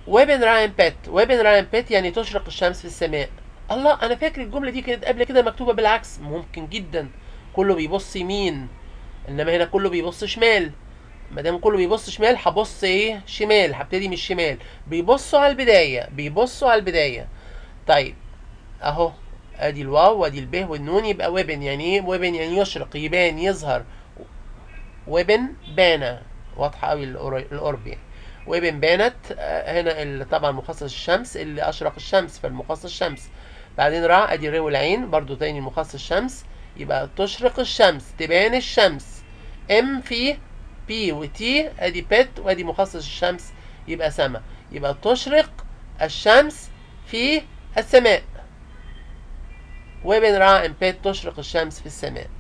ويبن راين بيت ويبن راين بيت يعني تشرق الشمس في السماء الله انا فاكر الجمله دي كانت قبل كده مكتوبه بالعكس ممكن جدا كله بيبص يمين انما هنا كله بيبص شمال ما دام كله بيبص شمال هبص ايه شمال هبتدي من الشمال بيبصوا على البدايه بيبصوا على البدايه طيب اهو ادي الواو وادي الب والنون يبقى وبن يعني ايه وبن يعني يشرق يبان يظهر وبن بانا واضحه قوي القرب يعني وبن بانت آه، هنا ال- طبعا مخصص الشمس اللي اشرق الشمس فالمخصص الشمس بعدين راء ادي الر والعين برضو تاني مخصص الشمس يبقى تشرق الشمس تبان الشمس ام في بي وتي ادي بت وادي مخصص الشمس يبقى سما يبقى تشرق الشمس في السماء وبن راء ام بت تشرق الشمس في السماء